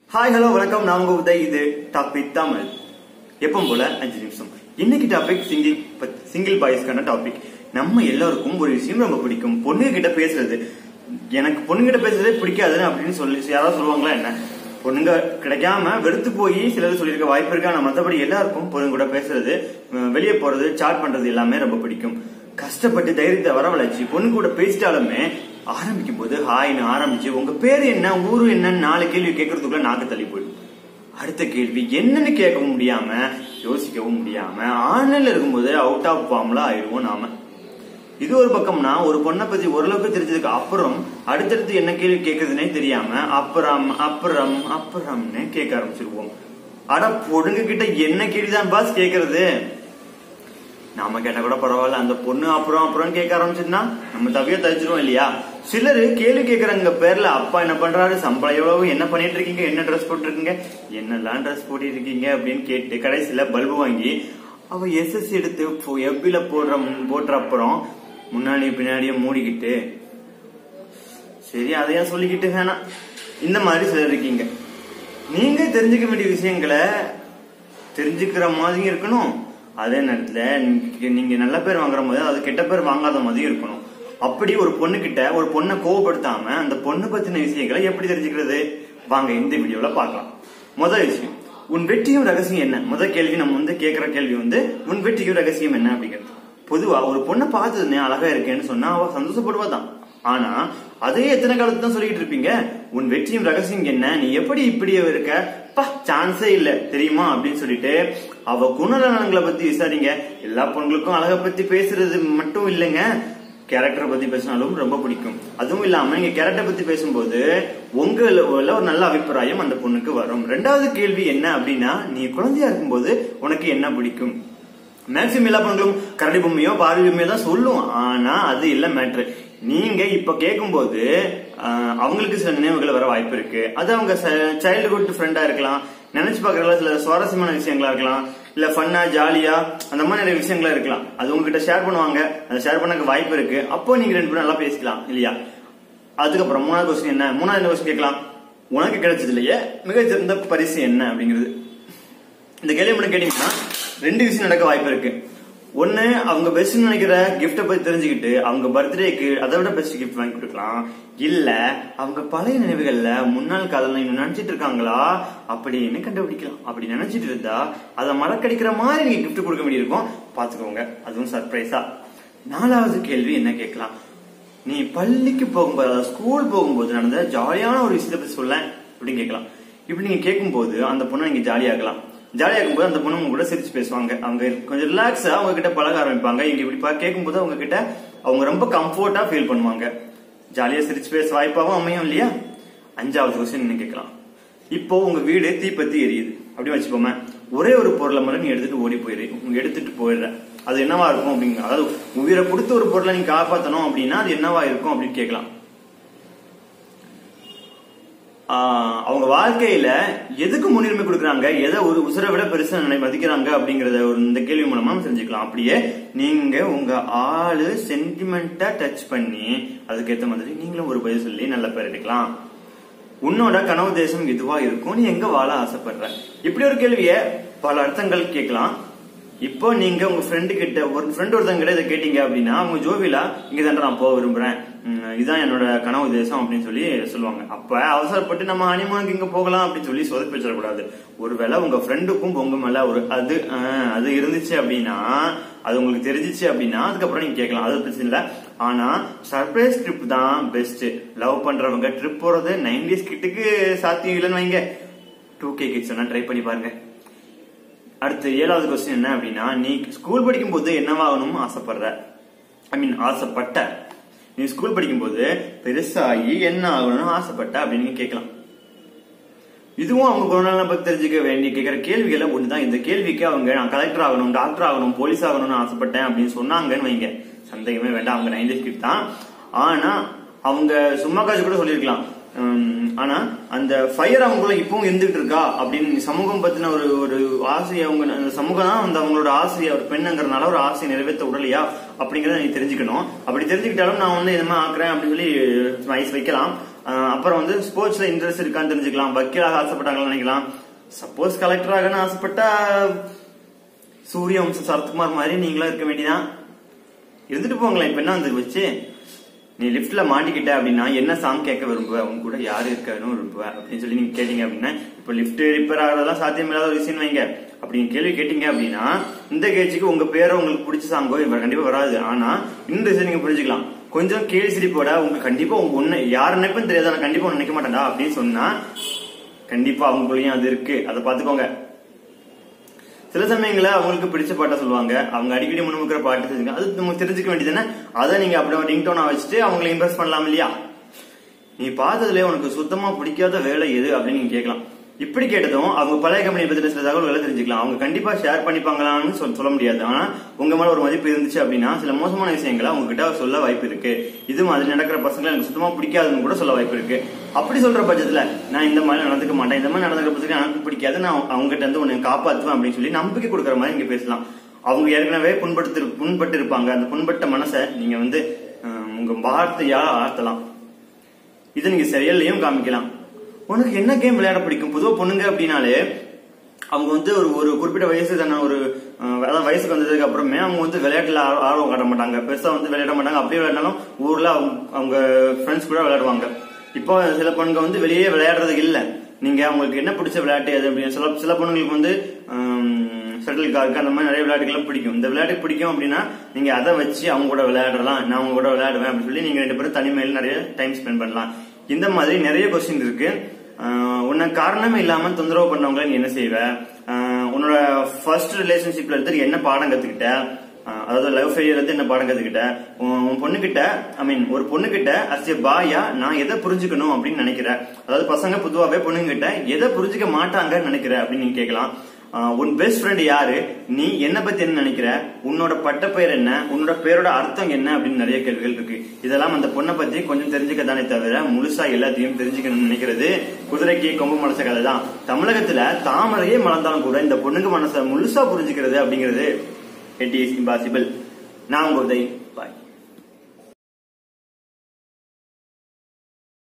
hi hello வணக்கம் நான் உங்க உதய் இது டாபிக் தமிழ் எப்பவும் போல அஞ்சு நிமிஷம் இன்னைக்கு டாபிக் சிங்கிள் சிங்கிள் பாய்ஸ்க்கான டாபிக் நம்ம எல்லாருக்கும் ஒரு விஷயம் ரொம்ப பிடிக்கும் பொண்ணுங்க கிட்ட பேசுறது எனக்கு பொண்ணுங்க கிட்ட பேசுறதே பிடிக்காது அப்படின்னு சொல்லி யாராவது சொல்லுவாங்களா என்ன பொண்ணுங்க கிடைக்காம வெறுத்து போய் சிலர் சொல்லியிருக்க வாய்ப்பு இருக்கு ஆனா மத்தபடி எல்லாருக்கும் பொண்ணுங்க கூட பேசுறது அஹ் வெளியே போறது சாட் பண்றது எல்லாமே ரொம்ப பிடிக்கும் கஷ்டப்பட்டு தைரியத்தை வரவழைச்சு பொண்ணு கூட பேசிட்டாலுமே ஆரம்பிக்கும் போது ஹாய்னு ஆரம்பிச்சு உங்க பேரு என்ன ஊரு என்னன்னு நாலு கேள்வி கேட்கறதுக்குள்ள நாக்கு தள்ளி போயிடும் அடுத்த கேள்வி என்னன்னு கேட்கவும் முடியாம யோசிக்கவும் முடியாம ஆன்லைன்ல இருக்கும்போது அவுட் ஆஃப் ஃபார்ம்ல ஆயிடுவோம் நாம இது ஒரு பக்கம்னா ஒரு பொண்ணை பத்தி ஓரளவுக்கு தெரிஞ்சதுக்கு அப்புறம் அடுத்தடுத்து என்ன கேள்வி கேட்கறதுனே தெரியாம அப்புறம் அப்புறம் அப்புறம்னு கேட்க ஆரம்பிச்சிருவோம் அட பொடுங்க கிட்ட என்ன கேள்விதான் பாஸ் கேக்குறது நாம கேட்டா கூட பரவாயில்ல அந்த பொண்ணு அப்புறம் அப்புறம் கேட்க ஆரம்பிச்சிருந்தா நம்ம தவிர தவிச்சிருவோம் இல்லையா சிலர் கேள்வி கேட்கறங்க பேர்ல அப்பா என்ன பண்றாரு சம்பளம் எவ்வளவு என்ன பண்ணிட்டு இருக்கீங்க என்ன ட்ரெஸ் போட்டிருக்கீங்க என்னெல்லாம் ட்ரெஸ் போட்டு இருக்கீங்க அப்படின்னு கேட்டு கடைசியில பல்பு வாங்கி அவ எஸ்எஸ் எடுத்து எப்பில போடுற போடுற அப்புறம் முன்னாடி பின்னாடியே மூடிக்கிட்டு சரி அதையா சொல்லிக்கிட்டு வேணாம் இந்த மாதிரி சிலர் இருக்கீங்க நீங்க தெரிஞ்சுக்க வேண்டிய விஷயங்களை தெரிஞ்சுக்கிற மாதிரி இருக்கணும் அதே நேரத்துல நீங்க- நீங்க நல்ல பேர் வாங்குற போது அது கெட்ட பேர் வாங்காத மாதிரி இருக்கணும் அப்படி ஒரு பொண்ணு கிட்ட ஒரு பொண்ணை கோவப்படுத்தாம அந்த பொண்ணு பத்தின விஷயங்களை எப்படி தெரிஞ்சுக்கிறது வாங்க இந்த வீடியோல பார்க்கலாம் முதல் விஷயம் உன் வெற்றியும் ரகசியம் என்ன முதல் கேள்வி நம்ம வந்து கேட்கிற கேள்வி வந்து உன் வெற்றியும் ரகசியம் என்ன அப்படிங்கிறது பொதுவா ஒரு பொண்ணை பார்த்ததுனே அழகா இருக்கேன்னு சொன்னா அவ சந்தோஷப்படுவா தான் ஆனா அதே எத்தனை காலத்து தான் சொல்லிட்டு இருப்பீங்க உன் வெற்றியும் ரகசியம் என்ன நீ எப்படி இப்படி இருக்க பா சான்ஸே இல்ல தெரியுமா அப்படின்னு சொல்லிட்டு அவ குணநலன்களை பத்தி விசாரிங்க எல்லா பொண்களுக்கும் அழகை பத்தி பேசுறது மட்டும் இல்லைங்க கேரக்டரை பத்தி பேசினாலும் ரொம்ப பிடிக்கும் அதுவும் இல்லாம நீங்க கேரக்டர் பத்தி பேசும்போது உங்கள ஒரு நல்ல அபிப்பிராயம் அந்த பொண்ணுக்கு வரும் ரெண்டாவது கேள்வி என்ன அப்படின்னா நீ குழந்தையா இருக்கும்போது உனக்கு என்ன பிடிக்கும் மேக்சிமம் எல்லா பொண்களும் கரடி பொம்மையோ பார்வை பொம்மையோ தான் சொல்லும் ஆனா அது இல்ல மேட்ரு நீங்க இப்ப கேட்கும்போது ஆஹ், அவங்களுக்கு சில நினைவுகள் வர வாய்ப்பு இருக்கு அது அவங்க சைல்டுஹுட் ஃப்ரெண்டா இருக்கலாம் நினைச்சு பாக்குறதுல சில சுவாரஸ்யமான விஷயங்களா இருக்கலாம் இல்ல ஃபன்னா ஜாலியா அந்த மாதிரி நிறைய விஷயங்களா இருக்கலாம் அது உங்ககிட்ட ஷேர் பண்ணுவாங்க அதை ஷேர் பண்ணக்கு வாய்ப்பு இருக்கு அப்போ நீங்க ரெண்டு பேரும் நல்லா பேசிக்கலாம் இல்லையா அதுக்கப்புறம் மூணாவது கொஸ்டின் என்ன மூணாவது என்ன கொஸ்டின் கேட்கலாம் உனக்கு கிடைச்சது இல்லையே மிகச்சிறந்த பரிசு என்ன அப்படிங்கிறது இந்த கேள்வி மட்டும் கேட்டீங்கன்னா ரெண்டு விஷயம் நடக்க வாய்ப்பு இருக்கு ஒண்ணு அவங்க பெஸ்ட் நினைக்கிற கிஃப்ட பத்தி தெரிஞ்சுக்கிட்டு அவங்க பர்த்டேக்கு அதை விட பெஸ்ட் கிஃப்ட் வாங்கி கொடுக்கலாம் இல்ல அவங்க பழைய நினைவுகள்ல முன்னாள் காதல இன்னும் நினைச்சிட்டு இருக்காங்களா அப்படின்னு கண்டுபிடிக்கலாம் அப்படி நினைச்சிட்டு இருந்தா அதை மறக்கடிக்கிற மாதிரி நீங்க கிஃப்ட் கொடுக்க வேண்டியிருக்கும் பாத்துக்கோங்க அதுவும் சர்ப்ரைஸா நாலாவது கேள்வி என்ன கேட்கலாம் நீ பள்ளிக்கு போகும்போது அதாவது ஸ்கூல் போகும்போது நடந்த ஜாலியான ஒரு விஷயத்தை பத்தி சொல்ல அப்படின்னு கேட்கலாம் இப்படி நீங்க கேட்கும்போது அந்த பொண்ணை நீங்க ஜாலியாக்கலாம் ஜாலியாக்கும் போது அந்த பொண்ணு உங்க கூட சிரிச்சு பேசுவாங்க அவங்க கொஞ்சம் ரிலாக்ஸா அவங்க கிட்ட பழக ஆரம்பிப்பாங்க இங்க இப்படி பா- கேட்கும்போது அவங்க கிட்ட அவங்க ரொம்ப கம்ஃபர்ட்டா ஃபீல் பண்ணுவாங்க ஜாலியா சிரிச்சு பேச வாய்ப்பாகவும் அமையும் இல்லையா அஞ்சாவது கொஸ்டின் என்ன கேட்கலாம் இப்போ உங்க வீடு தீப்பத்தி எரியுது அப்படி வச்சுக்கோமே ஒரே ஒரு பொருளை மட்டும் நீ எடுத்துட்டு ஓடி போயிரு உங்க எடுத்துட்டு போயிடுற அது என்னவா இருக்கும் அப்படிங்க அதாவது உயிரை கொடுத்த ஒரு பொருளை நீ காப்பாத்தணும் அப்படின்னா அது என்னவா இருக்கும் அப்படின்னு கேட்கலாம் ஆஹ் அவங்க வாழ்க்கையில எதுக்கு முன்னுரிமை கொடுக்குறாங்க எதை ஒரு உசுரை விட பெருசா நினை மதிக்கிறாங்க அப்படிங்கறத ஒரு இந்த கேள்வி மூலமா நம்ம தெரிஞ்சுக்கலாம் அப்படியே நீங்க உங்க ஆளு சென்டிமெண்டா டச் பண்ணி அதுக்கேத்த மாதிரி நீங்களும் ஒரு பதில் சொல்லி நல்ல பேர் எடுக்கலாம் உன்னோட கனவு தேசம் இதுவா இருக்கும் நீ எங்க வாழ ஆசைப்படுற இப்படி ஒரு கேள்விய பல அர்த்தங்கள் கேட்கலாம் இப்போ நீங்க உங்க ஃப்ரெண்டு கிட்ட ஒரு ஃப்ரெண்ட் ஒருத்தங்க கிட்ட இதை கேட்டீங்க அப்படின்னா அவங்க ஜோவிலா இங்க தாண்டா நான் போக விரும்புறேன் உம், இதான் என்னோட கனவு தேசம் அப்படின்னு சொல்லி சொல்லுவாங்க அப்ப அவசரப்பட்டு நம்ம ஹனிமூனுக்கு இங்க போகலாம் அப்படின்னு சொல்லி சொதப்பி வச்சிடக்கூடாது ஒருவேளை உங்க ஃப்ரெண்டுக்கும் உங்க மேல ஒரு அது ஆஹ், அது இருந்துச்சு அப்படின்னா அது உங்களுக்கு தெரிஞ்சிச்சு அப்படின்னா அதுக்கப்புறம் நீங்க கேட்கலாம் அது பிரச்சனை இல்ல ஆனா சர்ப்ரைஸ் ட்ரிப் தான் பெஸ்ட் லவ் பண்றவங்க ட்ரிப் போறது நைன்டிஸ் கிட்டுக்கு சாத்தியம் இல்லைன்னு வைங்க டூ கே கிட்ஸ் வேணா ட்ரை பண்ணி பாருங்க அடுத்து ஏழாவது கொஸ்டின் என்ன அப்படின்னா நீ ஸ்கூல் படிக்கும் போது என்னவாகணும்னு ஆசைப்படுற ஐ மீன் ஆசைப்பட்ட நீ ஸ்கூல் படிக்கும்போது பெருசாகி என்ன ஆகணும்னு ஆசைப்பட்ட அப்படின்னு நீ கேட்கலாம் இதுவும் அவங்க குணநலனை பத்தி தெரிஞ்சுக்க வேண்டிய கேட்கிற கேள்விகளை ஒண்ணுதான் இந்த கேள்விக்கு அவங்க நான் கலெக்டர் ஆகணும் டாக்டர் ஆகணும் போலீஸ் ஆகணும்னு ஆசைப்பட்டேன் அப்படின்னு சொன்னாங்கன்னு வைங்க சந்தேகமே வேண்டாம் அவங்க நைன்டி கிட் தான் ஆனா அவங்க சும்மா காசு கூட சொல்லியிருக்கலாம் உம், ஆனா அந்த ஃபயர் அவங்களுக்குள்ள இப்பவும் இருந்துகிட்டு இருக்கா அப்படின்னு சமூகம் பத்தின ஒரு ஒரு ஆசையை அவங்க அந்த சமூகம் தான் அந்த அவங்களோட ஆசையை ஒரு பெண்ணுங்கிறனால ஒரு ஆசையை நிறைவேற்ற விடலையா அப்படிங்கறத நீ தெரிஞ்சுக்கணும் அப்படி தெரிஞ்சுக்கிட்டாலும் நான் வந்து இந்த மாதிரி ஆக்குறேன் அப்படின்னு சொல்லி ஐஸ் வைக்கலாம் ஆஹ் அப்புறம் வந்து ஸ்போர்ட்ஸ்ல இன்ட்ரெஸ்ட் இருக்கான்னு தெரிஞ்சுக்கலாம் வக்கீலாக ஆசைப்பட்டாங்கன்னு நினைக்கலாம் சப்போஸ் கலெக்டர் ஆகணும்னு ஆசைப்பட்டா சூரிய வம்சம் சரத்குமார் மாதிரி நீங்களும் இருக்க வேண்டியதான் இருந்துட்டு போங்களேன் இப்ப என்ன வந்து வச்சு நீ லிஃப்ட்ல மாட்டிக்கிட்ட அப்படின்னா என்ன சாங் கேட்க விரும்புவ உங்க கூட யாரு இருக்கணும் விரும்புவ அப்படின்னு சொல்லி நீங்க கேட்டீங்க அப்படின்னா இப்ப லிஃப்ட் ரிப்பேர் ஆகிறதெல்லாம் சாத்தியம் இல்லாத ஒரு விஷயம் வைங்க அப்படி நீங்க கேள்வி கேட்டீங்க அப்படின்னா இந்த கேட்சிக்கு உங்க பேரை உங்களுக்கு பிடிச்ச சாங்கோ இப்ப கண்டிப்பா வராது ஆனா இந்த விஷயம் நீங்க புரிஞ்சுக்கலாம் கொஞ்சம் கேள்வி சிரிப்போட உங்க கண்டிப்பா உங்க ஒண்ணு யார் நினைப்பும் தெரியாது ஆனா கண்டிப்பா ஒண்ணு நினைக்க மாட்டேன்டா அப்படின்னு சொன்னா கண்டிப்பா அவங்களுக்கும் அது இருக்கு அதை பாத்துக்கோங்க சில சமயங்கள அவங்களுக்கு பிடிச்ச பாட்டை சொல்லுவாங்க அவங்க அடிக்கடி முன்னுமுக்கிற பாட்டு தெரிஞ்சுக்க அது நமக்கு தெரிஞ்சுக்க வேண்டியதுன்னா அதை நீங்க அப்படியே ரிங் டோனா வச்சுட்டு அவங்களை இம்ப்ரெஸ் பண்ணலாம் இல்லையா நீ பார்த்ததுல உனக்கு சுத்தமா பிடிக்காத வேலை எது அப்படின்னு நீங்க கேட்கலாம் இப்படி கேட்டதும் அவங்க பழைய கம்பெனி பத்தி சில தகவல்களை தெரிஞ்சுக்கலாம் அவங்க கண்டிப்பா ஷேர் பண்ணிப்பாங்களான்னு சொல்ல சொல்ல முடியாது ஆனா உங்க மேல ஒரு மதிப்பு இருந்துச்சு அப்படின்னா சில மோசமான விஷயங்களை அவங்க கிட்ட சொல்ல வாய்ப்பு இருக்கு இது மாதிரி நடக்கிற பசங்களை எனக்கு சுத்தமா பிடிக்காதுன்னு கூட சொல்ல வாய்ப்பு இருக்கு அப்படி சொல்ற பட்சத்துல நான் இந்த மாதிரி நடந்துக்க மாட்டேன் இந்த மாதிரி நடந்துக்கிற பட்சத்துல எனக்கு பிடிக்காது நான் அவங்க கிட்ட இருந்து உன்னை காப்பாத்துவேன் அப்படின்னு சொல்லி நம்பிக்கை கொடுக்குற மாதிரி நீங்க பேசலாம் அவங்க ஏற்கனவே புண்படுத்து புண்பட்டு இருப்பாங்க அந்த புண்பட்ட மனசை நீங்க வந்து அஹ், உங்க வார்த்தையா ஆர்த்தலாம் இதை நீங்க செயல்லையும் காமிக்கலாம் உனக்கு என்ன கேம் விளையாட பிடிக்கும் பொதுவா பொண்ணுங்க அப்படின்னாலே அவங்க வந்து ஒரு ஒரு குறிப்பிட்ட வயசு தானே ஒரு அஹ், அதாவது வயசுக்கு வந்ததுக்கு அப்புறமே அவங்க வந்து விளையாட்டுல ஆர்வ- ஆர்வம் காட்ட மாட்டாங்க பெருசா வந்து விளையாட மாட்டாங்க அப்படியே விளையாடாலும் ஊர்ல அவங்க அவங்க ஃப்ரெண்ட்ஸ் கூட விளையாடுவாங்க இப்போ சில பொண்ணுங்க வந்து வெளியே விளையாடுறது இல்ல நீங்க அவங்களுக்கு என்ன பிடிச்ச விளையாட்டு அது அப்படின்னு சில சில பொண்ணுங்களுக்கு வந்து ஷட்டில் கார்க்கு அந்த மாதிரி நிறைய விளையாட்டுகள்லாம் பிடிக்கும் இந்த விளையாட்டு பிடிக்கும் அப்படின்னா நீங்க அதை வச்சு அவங்க கூட விளையாடலாம் நான் அவங்க கூட விளையாடுவேன் அப்படின்னு சொல்லி நீங்க ரெண்டு பேரும் தனிமையில் நிறைய டைம் ஸ்பெண்ட் பண்ணலாம் இந்த மாதிரி நிறைய கொஸ்டின் இருக்கு ஆஹ் உன்னை காரணமே இல்லாம தொந்தரவு பண்ணவங்களை நீ என்ன செய்வ ஆஹ் உன்னோட ஃபர்ஸ்ட் ரிலேஷன்ஷிப்ல இருந்து என்ன பாடம் கத்துக்கிட்ட ஆஹ் அதாவது லவ் ஃபெயிலியர் இருந்து என்ன பாடம் கத்துக்கிட்ட உன் உன் பொண்ணுகிட்ட ஐ மீன் ஒரு பொண்ணுகிட்ட அஸ் எ பாயா நான் எதை புரிஞ்சுக்கணும் அப்படின்னு நினைக்கிறேன் அதாவது பசங்க பொதுவாகவே பொண்ணுங்கிட்ட எதை புரிஞ்சுக்க மாட்டாங்கன்னு நினைக்கிற அப்படின்னு நீங்க கேட்கலாம் ஆஹ் உன் பெஸ்ட் ஃப்ரெண்ட் யாரு நீ என்ன பத்தி என்ன நினைக்கிற உன்னோட பட்ட பெயர் என்ன உன்னோட பேரோட அர்த்தம் என்ன அப்படின்னு நிறைய கேள்விகள் இருக்கு இதெல்லாம் அந்த பொண்ணை பத்தி கொஞ்சம் தெரிஞ்சுக்க தானே தவிர முழுசா எல்லாத்தையும் தெரிஞ்சுக்கணும்னு நினைக்கிறது குதிரைக்கு கொம்பு மனச கதை தான் தமிழகத்துல தாமரையே மலர்ந்தாலும் கூட இந்த பொண்ணுங்க மனசை முழுசா புரிஞ்சுக்கிறது அப்படிங்கிறது இட் இஸ் இம்பாசிபிள் நான் உங்க உதய்